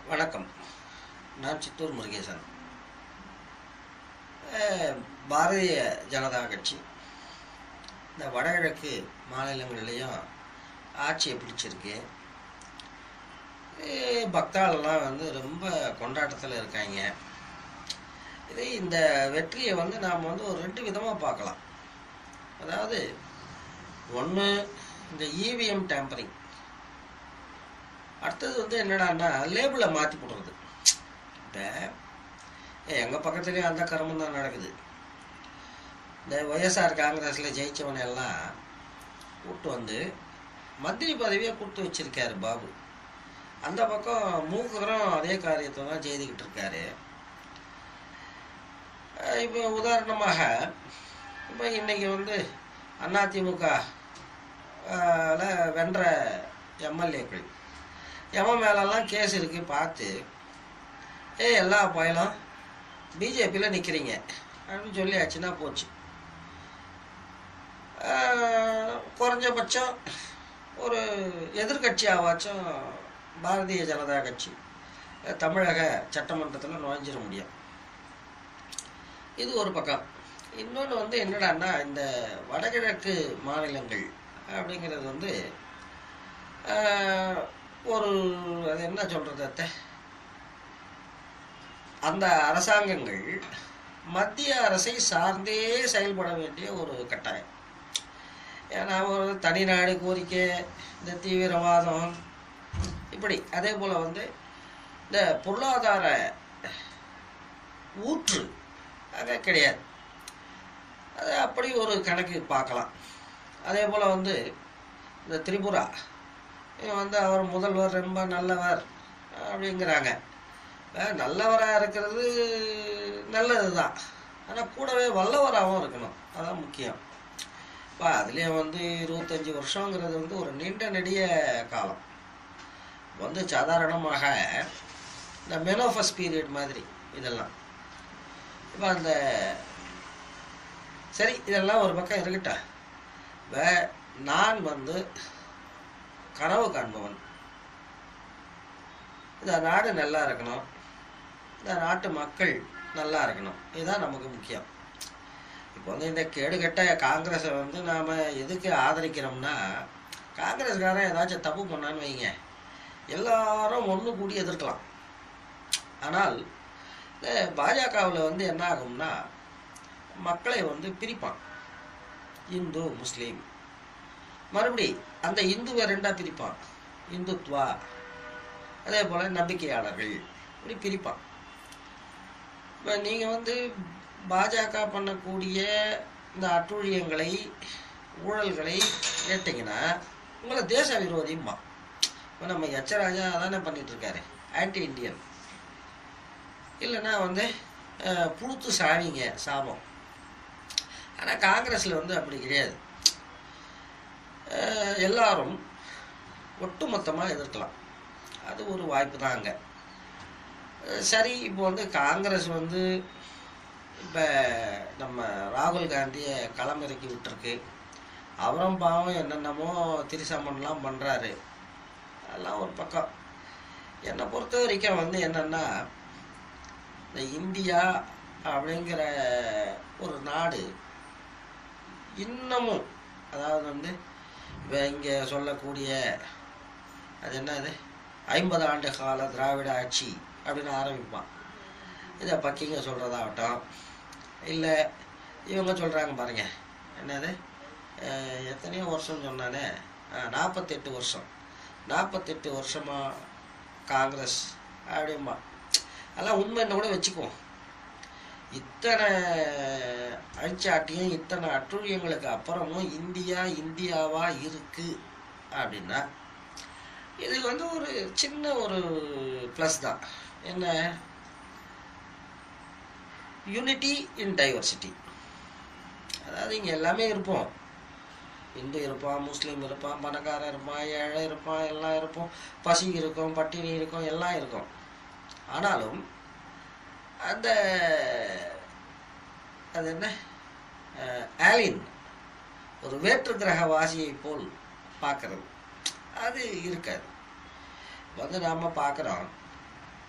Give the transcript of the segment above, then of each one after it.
வணக்கம் நான் சித்தூர் முருகேசன் அஹ், பாரதிய ஜனதா கட்சி இந்த வடகிழக்கு மாநிலங்கள்லேயும் ஆட்சியை பிடிச்சிருக்கு அஹ், பக்தாளெல்லாம் வந்து ரொம்ப கொண்டாட்டத்தில் இருக்காங்க இது இந்த வெற்றியை வந்து நாம் வந்து ஒரு ரெண்டு விதமாக பார்க்கலாம் அதாவது ஒன்று இந்த இவிஎம் டேம்பரிங் அடுத்தது வந்து என்னடான்னா லேபிளை மாற்றி போடுறது இப்போ எங்கள் பக்கத்துலேயும் அந்த கர்மம் தான் நடக்குது இந்த ஒய்எஸ்ஆர் காங்கிரஸில் ஜெயிச்சவனை எல்லாம் கூப்பிட்டு வந்து மந்திரி பதவியை கொடுத்து வச்சிருக்காரு பாபு அந்த பக்கம் மூக்கரும் அதே காரியத்தை தான் செய்துக்கிட்டு இருக்காரு அஹ் இப்போ உதாரணமாக இப்போ இன்னைக்கு வந்து அதிமுக அஹ், ல வென்ற எம்எல்ஏக்கள் எவன் மேலெல்லாம் கேஸ் இருக்கு பார்த்து ஏ எல்லா பயலும் பிஜேபியில் நிற்கிறீங்க அப்படின்னு சொல்லியாச்சுன்னா போச்சு ஆஹ், குறைஞ்சபட்சம் ஒரு எதிர்கட்சியாவாச்சும் பாரதிய ஜனதா கட்சி அஹ், தமிழக சட்டமன்றத்தில் நுழைஞ்சிட முடியும் இது ஒரு பக்கம் இன்னொன்று வந்து என்னடான்னா இந்த வடகிழக்கு மாநிலங்கள் அப்படிங்கிறது வந்து ஆஹ், ஒரு அது என்ன சொல்றது அத்தை அந்த அரசாங்கங்கள் மத்திய அரசை சார்ந்தே செயல்பட வேண்டிய ஒரு கட்டாயம் ஏன்னா ஒரு தனிநாடு கோரிக்கை இந்த தீவிரவாதம் இப்படி அதே போல் வந்து இந்த பொருளாதார ஊற்று அங்கே கிடையாது அது அப்படி ஒரு கணக்கு பார்க்கலாம் அதே போல் வந்து இந்த திரிபுரா இவன் வந்து அவர் முதல்வர் ரொம்ப நல்லவர் அப்படிங்கிறாங்க அஹ் நல்லவராக இருக்கிறது நல்லது தான் ஆனால் கூடவே வல்லவராகவும் இருக்கணும் அதான் முக்கியம் இப்போ அதுலேயும் வந்து இருபத்தஞ்சி வருஷங்கிறது வந்து ஒரு நீண்ட நெடிய காலம் வந்து சாதாரணமாக இந்த மெனோஃபஸ் பீரியட் மாதிரி இதெல்லாம் இப்போ அந்த சரி இதெல்லாம் ஒரு பக்கம் இருக்கட்டும் இப்போ நான் வந்து கனவு காண்பவன் இந்த நாடு நல்லா இருக்கணும் இந்த நாட்டு மக்கள் நல்லா இருக்கணும் இதுதான் நமக்கு முக்கியம் இப்போ வந்து இந்த கேடுகெட்ட காங்கிரஸை வந்து நாம் எதுக்கு ஆதரிக்கிறோம்னா காங்கிரஸ்காரன் ஏதாச்சும் தப்பு பண்ணான்னு வைங்க எல்லாரும் ஒன்று கூடி எதிர்க்கலாம் ஆனால் இந்த பாஜகவில் வந்து என்ன ஆகும்னா மக்களை வந்து பிரிப்பான் இந்து முஸ்லீம் மறுபடி அந்த இந்துவை ரெண்டா பிரிப்பான் இந்துத்வா அதே போல் நம்பிக்கையாளர்கள் இப்படி பிரிப்பான் இப்போ நீங்கள் வந்து பாஜக பண்ணக்கூடிய இந்த அட்டுழியங்களை ஊழல்களை கேட்டிங்கன்னா உங்களை தேச விரோதிம்மா இப்போ நம்ம எச்சராஜா அதானே பண்ணிட்டு இருக்காரு ஆன்டி இண்டியன் இல்லைன்னா வந்து அஹ், புழுத்து சாவிங்க சாபம் ஆனால் காங்கிரஸில் வந்து அப்படி கிடையாது அஹ், எல்லாரும் ஒட்டுமொத்தமாக எதிர்க்கலாம் அது ஒரு வாய்ப்பு தான் அங்கே சரி இப்போ வந்து காங்கிரஸ் வந்து இப்போ நம்ம ராகுல் காந்தியை களமிறக்கி விட்டுருக்கு அவரும் பாவம் என்னென்னமோ திரிசமன்லாம் பண்ணுறாரு அதெல்லாம் ஒரு பக்கம் என்னை பொறுத்த வரைக்கும் வந்து என்னென்னா இந்த இந்தியா அப்படிங்கிற ஒரு நாடு இன்னமும் அதாவது வந்து இப்போ இங்கே சொல்லக்கூடிய அது என்னது ஐம்பது ஆண்டு கால திராவிட ஆட்சி அப்படின்னு ஆரம்பிப்பான் இதை பக்கிங்க சொல்கிறதாகட்டும் இல்லை இவங்க சொல்கிறாங்க பாருங்க என்னது அஹ், எத்தனையோ வருஷம் சொன்னானே நாற்பத்தெட்டு வருஷம் நாற்பத்தெட்டு வருஷமாக காங்கிரஸ் அப்படிம்பா அதெல்லாம் உண்மைன்னு கூட வச்சுக்குவோம் இத்தனை அழிச்சாட்டியும் இத்தனை அட்டுழியங்களுக்கு அப்புறமும் இந்தியா இந்தியாவா இருக்கு அப்படின்னா இது வந்து ஒரு சின்ன ஒரு ப்ளஸ் தான் என்ன யூனிட்டி இன் டைவர்சிட்டி அதாவது இங்கே எல்லாமே இருப்போம் இந்து இருப்பான் முஸ்லீம் இருப்பான் பணக்காரன் இருப்பான் ஏழை இருப்பான் எல்லாம் இருப்போம் பசி இருக்கும் பட்டினி இருக்கும் எல்லாம் இருக்கும் ஆனாலும் அந்த அது என்ன ஆலின் ஒரு வேற்று கிரக வாசியை போல் பார்க்கறது அது இருக்காது வந்து நாம் பார்க்குறோம்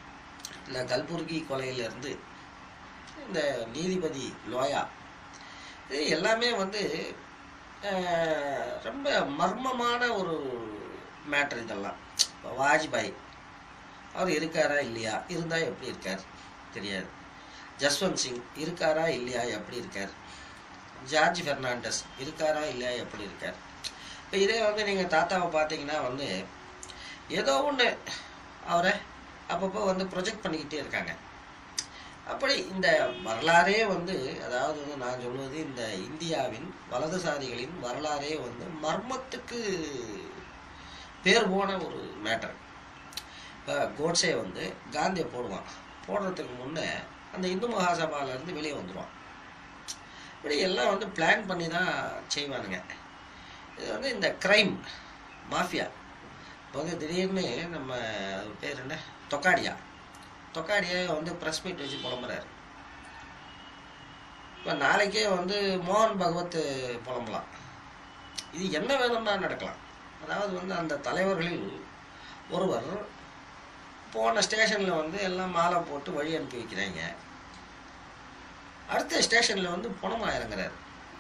இல்லை கல்புர்கி கொலையிலேருந்து இந்த நீதிபதி லோயா இது எல்லாமே வந்து அஹ், ரொம்ப மர்மமான ஒரு மேட்டர் இதெல்லாம் இப்போ வாஜ்பாய் அவர் இருக்காரா இல்லையா இருந்தால் எப்படி இருக்கார் தெரியாது ஜஸ்வந்த் சிங் இருக்காரா இல்லையா எப்படி இருக்கார் ஜார்ஜ் பெர்னாண்டஸ் இருக்காரா இல்லையா எப்படி இருக்கார் இப்போ இதே வந்து நீங்கள் தாத்தாவை பார்த்தீங்கன்னா வந்து ஏதோ ஒன்று அவரை அப்பப்போ வந்து ப்ரொஜெக்ட் பண்ணிக்கிட்டே இருக்காங்க அப்படி இந்த வரலாறே வந்து அதாவது வந்து நான் சொல்வது இந்த இந்தியாவின் வலதுசாரிகளின் வரலாறே வந்து மர்மத்துக்கு பேர் போன ஒரு மேட்டர் இப்போ கோட்ஸே வந்து காந்தியை போடுவான் போடுறதுக்கு முன்னே அந்த இந்து மகாசபால இருந்து வெளியே வந்துடுவான் இப்படி எல்லாம் வந்து பிளான் பண்ணி தான் செய்வானுங்க இது வந்து இந்த க்ரைம் மாஃபியா இப்போ வந்து திடீர்னு நம்ம அது பேர் என்ன தொக்காடியா தொக்காடியா வந்து ப்ரெஸ் மீட் வச்சு புலம்புறாரு இப்போ நாளைக்கே வந்து மோகன் பகவத் புலம்பலாம் இது என்ன வேணும்னா நடக்கலாம் அதாவது வந்து அந்த தலைவர்களில் ஒருவர் போன ஸ்டேஷனில் வந்து எல்லாம் மாலை போட்டு வழி அனுப்பி வைக்கிறாங்க அடுத்த ஸ்டேஷனில் வந்து பணமாக இறங்குறாரு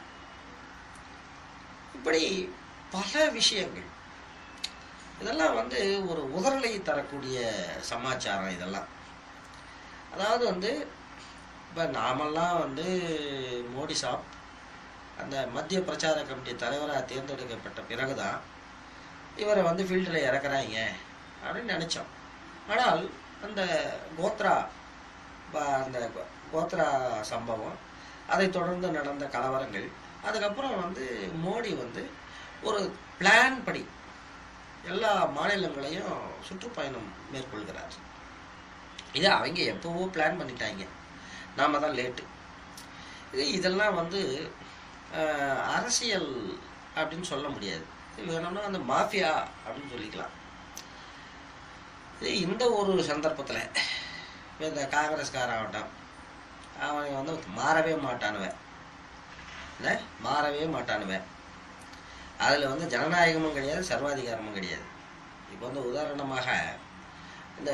இப்படி பல விஷயங்கள் இதெல்லாம் வந்து ஒரு உதறலை தரக்கூடிய சமாச்சாரம் இதெல்லாம் அதாவது வந்து இப்போ நாமெல்லாம் வந்து மோடி சாப் அந்த மத்திய பிரச்சார கமிட்டி தலைவராக தேர்ந்தெடுக்கப்பட்ட பிறகுதான் இவரை வந்து ஃபீல்டில் இறக்குறாங்க அப்படின்னு நினச்சோம் ஆனால் அந்த கோத்ரா ப- அந்த கோ- கோத்ரா சம்பவம் அதை தொடர்ந்து நடந்த கலவரங்கள் அதுக்கப்புறம் வந்து மோடி வந்து ஒரு பிளான் படி எல்லா மாநிலங்களையும் சுற்றுப்பயணம் மேற்கொள்கிறார் இதை அவங்க எப்போவோ பிளான் பண்ணிட்டாங்க நாம தான் லேட்டு இது இதெல்லாம் வந்து ஆஹ், அரசியல் அப்படின்னு சொல்ல முடியாது இது வேணும்னா அந்த மாஃபியா அப்படின்னு சொல்லிக்கலாம் இது இந்த ஒரு சந்தர்ப்பத்தில் இந்த காங்கிரஸ்காராகட்டும் அவன் வந்து மாறவே மாட்டானுவன் என்ன மாறவே மாட்டானுவன் அதில் வந்து ஜனநாயகமும் கிடையாது சர்வாதிகாரமும் கிடையாது இப்போ வந்து உதாரணமாக இந்த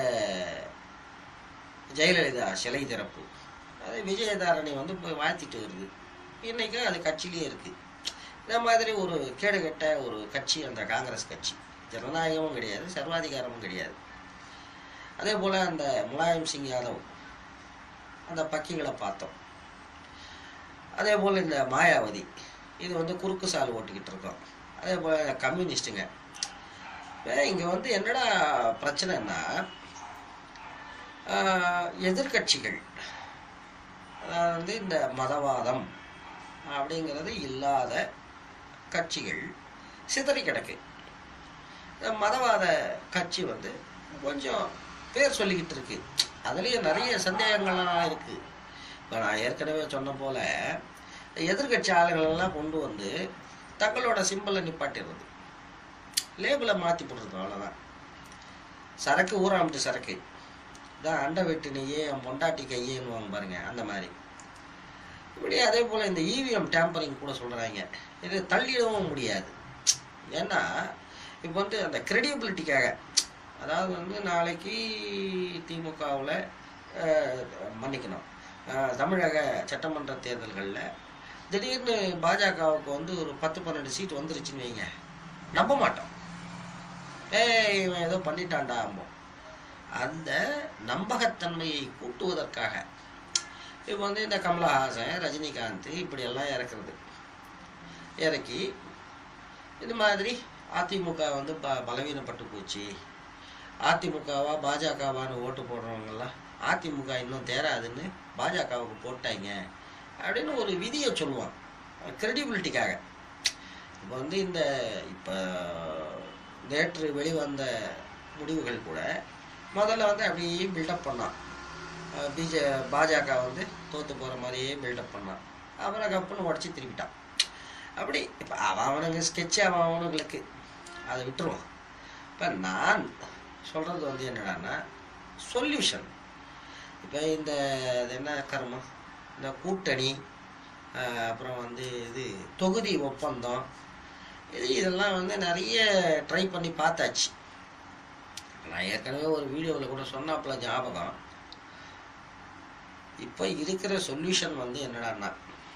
ஜெயலலிதா சிலை திறப்பு அது விஜயதாரணி வந்து போய் வாழ்த்திட்டு வருது இன்னைக்கு அது கட்சியிலேயே இருக்குது இந்த மாதிரி ஒரு கேடுகட்ட ஒரு கட்சி அந்த காங்கிரஸ் கட்சி ஜனநாயகமும் கிடையாது சர்வாதிகாரமும் கிடையாது அதே போல் அந்த முலாயம் சிங் யாதவ் அந்த பக்கிகளை பார்த்தோம் அதே போல் இந்த மாயாவதி இது வந்து குறுக்கு சால் ஓட்டிக்கிட்டு இருக்கோம் அதே போல் கம்யூனிஸ்ட்டுங்க இங்கே வந்து என்னடா பிரச்சனைன்னா ஆஹ், எதிர்க்கட்சிகள் அதாவது வந்து இந்த மதவாதம் அப்படிங்கிறது இல்லாத கட்சிகள் சிதறி கிடக்கு இந்த மதவாத கட்சி வந்து கொஞ்சம் பேர் சொல்லிக்கிட்டு இருக்கு அதுலேயும் நிறைய சந்தேகங்கள்லாம் இருக்கு இப்போ நான் ஏற்கனவே சொன்ன போல எதிர்கட்சி ஆளுங்களெல்லாம் கொண்டு வந்து தங்களோட சிம்பலை நிப்பாட்டிடுறது லேபிளை மாற்றி போடுறது அவ்வளோதான் சரக்கு ஊராமட்டு சரக்கு இதான் அண்டை வெட்டு நெய்யே என் பொண்டாட்டி கையேன்னு பாருங்க அந்த மாதிரி இப்படி அதே போல் இந்த இவிஎம் டேம்பரிங் கூட சொல்கிறாங்க இது தள்ளிடவும் முடியாது ஏன்னா இப்போ வந்து அந்த கிரெடிபிலிட்டிக்காக அதாவது வந்து நாளைக்கு திமுகவில் மன்னிக்கணும் அஹ், தமிழக சட்டமன்ற தேர்தல்களில் திடீர்னு பாஜகவுக்கு வந்து ஒரு பத்து பன்னெண்டு சீட் வந்துருச்சுன்னு வைங்க நம்ப மாட்டோம் ஏய் இவன் ஏதோ பண்ணிட்டான்டா அம்மோ அந்த நம்பகத்தன்மையை கூட்டுவதற்காக இப்போ வந்து இந்த கமலஹாசன் ரஜினிகாந்த் இப்படியெல்லாம் இறக்குறது இறக்கி இது மாதிரி அதிமுக வந்து ப பலவீனப்பட்டு போச்சு அதிமுகவா பாஜகவான்னு ஓட்டு போடுறவங்கெல்லாம் அதிமுக இன்னும் தேராதுன்னு பாஜகவுக்கு போட்டாங்க அப்படின்னு ஒரு விதியை சொல்லுவான் கிரெடிபிலிட்டிக்காக இப்போ வந்து இந்த இப்போ நேற்று வெளிவந்த முடிவுகள் கூட முதல்ல வந்து அப்படியே பில்டப் பண்ணான் பிஜே பாஜக வந்து தோத்து போகிற மாதிரியே பில்டப் பண்ணான் அப்புறம் கப்புன்னு உடச்சி திருப்பிட்டான் அப்படி இப்போ அவன் அவனுங்க ஸ்கெட்சு அவன் அவனுங்களுக்கு அதை விட்டுருவான் இப்போ நான் சொல்கிறது வந்து என்னடான்னா சொல்யூஷன் இப்போ இந்த இது என்ன கர்மம் இந்த கூட்டணி ஆஹ் அப்புறம் வந்து இது தொகுதி ஒப்பந்தம் இது இதெல்லாம் வந்து நிறைய ட்ரை பண்ணி பார்த்தாச்சு நான் ஏற்கனவே ஒரு வீடியோவில் கூட சொன்னாப்புல ஞாபகம் இப்போ இருக்கிற சொல்யூஷன் வந்து என்னடான்னா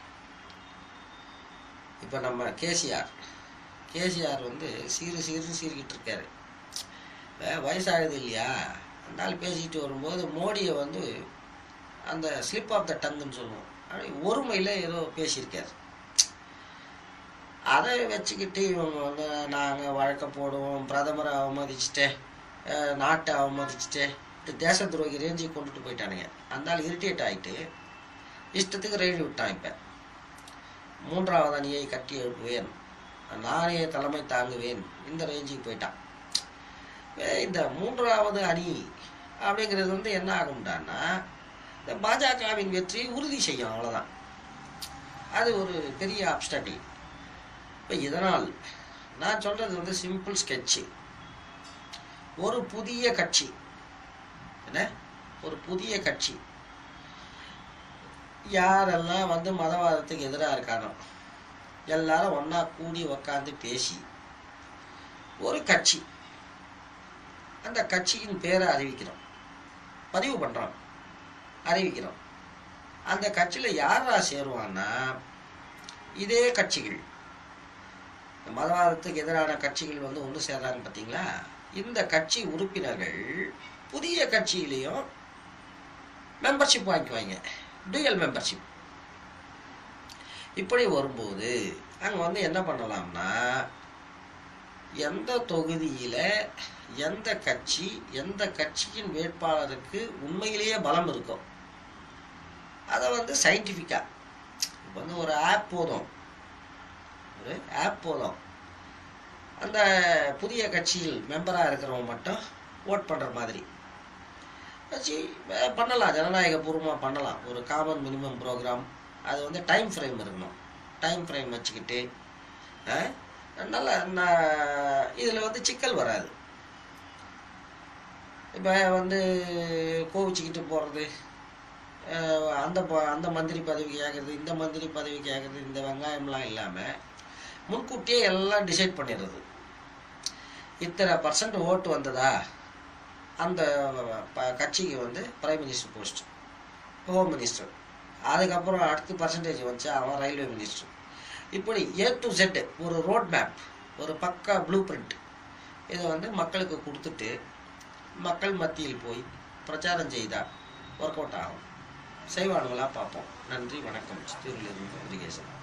இப்போ நம்ம கேசிஆர் கேசிஆர் வந்து சீரு சீருன்னு சீர்கிட்டு இருக்காரு வே- வயசாகுது இல்லையா அந்த ஆள் பேசிக்கிட்டு வரும்போது மோடியை வந்து அந்த ஸ்லிப் ஆஃப் த டங்குன்னு சொல்லுவோம் அப்படி ஒருமையில் ஏதோ பேசியிருக்காரு அதை வச்சுக்கிட்டு இவங்க வந்து நாங்கள் வழக்க போடுவோம் பிரதமரை அவமதிச்சுட்டு அஹ், நாட்டை அவமதிச்சுட்டு இப்படி தேச துரோகி ரேஞ்சுக்கு கொண்டுட்டு போயிட்டானுங்க அந்த ஆள் இரிட்டேட் ஆகிட்டு இஷ்டத்துக்கு ரெய்டு விட்டான் இப்போ மூன்றாவது அணியை கட்டி எழுப்புவேன் நானே தலைமை தாங்குவேன் இந்த ரேஞ்சுக்கு போயிட்டான் அஹ் இந்த மூன்றாவது அணி அப்படிங்கிறது வந்து என்ன ஆகும்டான்னா இந்த பாஜகவின் வெற்றியை உறுதி செய்யும் அவ்வளோதான் அது ஒரு பெரிய அப்டாட்டில் இப்போ இதனால் நான் சொல்றது வந்து சிம்பிள் ஸ்கெட்சு ஒரு புதிய கட்சி என்ன ஒரு புதிய கட்சி யாரெல்லாம் வந்து மதவாதத்துக்கு எதிராக இருக்கானோ எல்லாரும் ஒண்ணா கூடி உக்காந்து பேசி ஒரு கட்சி அந்த கட்சியின் பேரை அறிவிக்கிறோம் பதிவு பண்றோம் அறிவிக்கிறோம் அந்த கட்சியில யாரா சேருவான்னா இதே கட்சிகள் இந்த மதவாதத்துக்கு எதிரான கட்சிகள் வந்து ஒன்று சேர்றாங்க பார்த்தீங்களா இந்த கட்சி உறுப்பினர்கள் புதிய கட்சியிலையும் மெம்பர்ஷிப் வாங்கிக்குவாங்க டூயல் மெம்பர்ஷிப் இப்படி வரும்போது அங்கே வந்து என்ன பண்ணலாம்னா எந்த தொகுதியில் எந்த கட்சி எந்த கட்சியின் வேட்பாளருக்கு உண்மையிலேயே பலம் இருக்கும் அதை வந்து சயின்டிஃபிக்காக இப்போ வந்து ஒரு ஆப் போதும் ஒரு ஆப் போதும் அந்த புதிய கட்சியில் மெம்பராக இருக்கிறவங்க மட்டும் ஓட் பண்ணுற மாதிரி வச்சு அஹ், பண்ணலாம் ஜனநாயக பூர்வமாக பண்ணலாம் ஒரு காமன் மினிமம் ப்ரோக்ராம் அது வந்து டைம் ஃப்ரேம் இருக்கணும் டைம் ஃப்ரேம் வச்சுக்கிட்டு அஹ், நல்ல இதில் வந்து சிக்கல் வராது இப்போ வந்து கோவிச்சுக்கிட்டு போகிறது அந்த ப- அந்த மந்திரி பதவி கேட்குறது இந்த மந்திரி பதவி கேட்குறது இந்த வெங்காயம்லாம் இல்லாமல் முன்கூட்டியே எல்லாம் டிசைட் பண்ணிடுறது இத்தனை பர்சன்ட் ஓட்டு வந்ததா அந்த ப- கட்சிக்கு வந்து prime minister post home minister அதுக்கப்புறம் அடுத்து பர்சன்டேஜ் வந்துச்சு அவன் ரயில்வே மினிஸ்டர் இப்படி ஏ டு செட் ஒரு ரோட் மேப் ஒரு பக்கா ப்ளூ பிரிண்ட் இதை வந்து மக்களுக்கு கொடுத்துட்டு மக்கள் மத்தியில் போய் பிரச்சாரம் செய்தால் ஒர்க் அவுட் ஆகும் செய்வானுங்களா பார்ப்போம் நன்றி வணக்கம் சித்தூரிலிருந்து முருகேசன்